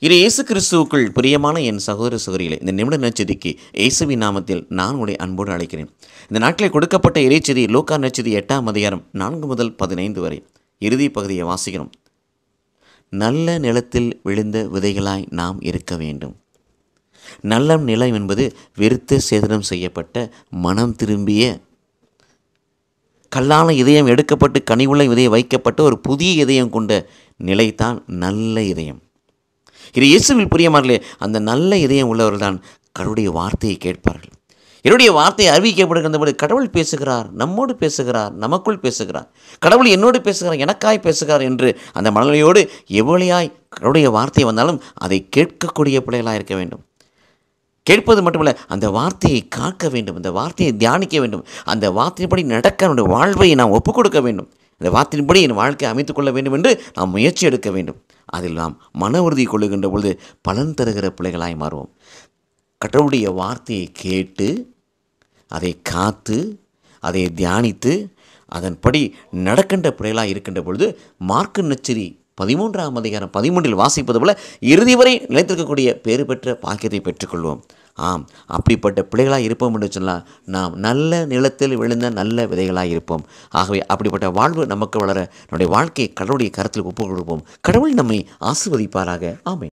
இது இயேசு கிறிஸ்துவுக்குள் பிரியமான என் சகோதர சகோதரிகளே இந்த நிமிட நச்சதிக்கு இயேசுவின் நாமத்தில் நான் உங்களை அன்போடு அழைக்கிறேன் இந்த நாட்களில் கொடுக்கப்பட்ட இறைச்சதி லோக்கா நச்சதி எட்டாம் அதிகாரம் நான்கு முதல் பதினைந்து வரை இறுதி பகுதியை வாசிக்கிறோம் நல்ல நிலத்தில் விழுந்த விதைகளாய் நாம் இருக்க வேண்டும் நல்ல நிலம் என்பது வெறுத்த சேதனம் செய்யப்பட்ட மனம் திரும்பிய கல்லான இதயம் எடுக்கப்பட்டு கனிவுள்ள இதயம் வைக்கப்பட்ட ஒரு புதிய இதயம் கொண்ட நிலைதான் நல்ல இதயம் இது இயேசுவில் பிரியமானே அந்த நல்ல இதயம் உள்ளவர்கள் தான் கடவுளுடைய வார்த்தையை கேட்பார்கள் என்னுடைய வார்த்தை அறிவிக்கப்படுகின்றபோது கடவுள் பேசுகிறார் நம்மோடு பேசுகிறார் நமக்குள் பேசுகிறார் கடவுள் என்னோடு பேசுகிறார் எனக்காய் பேசுகிறார் என்று அந்த மனநிலையோடு எவ்வளியாய் கடவுளுடைய வார்த்தை வந்தாலும் அதை கேட்கக்கூடிய பிள்ளைகளாக இருக்க வேண்டும் கேட்பது மட்டுமல்ல அந்த வார்த்தையை காக்க வேண்டும் அந்த வார்த்தையை தியானிக்க வேண்டும் அந்த வார்த்தையின்படி நடக்க நம்முடைய வாழ்வை நாம் ஒப்புக் கொடுக்க வேண்டும் அந்த வார்த்தையின்படி என் வாழ்க்கையை அமைத்துக் கொள்ள வேண்டும் என்று நாம் முயற்சி எடுக்க வேண்டும் அதில் நாம் மன உறுதி கொள்ளுகின்ற பொழுது பலன் தருகிற பிள்ளைகளாய் மாறுவோம் கடவுளுடைய வார்த்தையை கேட்டு அதை காத்து அதை தியானித்து அதன்படி நடக்கின்ற பிள்ளைகளாக இருக்கின்ற பொழுது மார்க்கு நச்சரி பதிமூன்றாம் அதிகாரம் பதிமூன்றில் வாசிப்பது போல இறுதி வரை நிலைத்திருக்கக்கூடிய பேறு பெற்ற பாக்கியத்தை பெற்றுக்கொள்வோம் ஆம் அப்படிப்பட்ட பிள்ளைகளாக இருப்போம் என்று சொன்னால் நாம் நல்ல நிலத்தில் விழுந்த நல்ல விதைகளாக இருப்போம் ஆகவே அப்படிப்பட்ட வாழ்வு நமக்கு வளர நம்முடைய வாழ்க்கையை கடவுளுடைய கருத்தில் ஒப்புக் கொடுப்போம் கடவுள் நம்மை ஆசிர்வதிப்பாராக ஆமை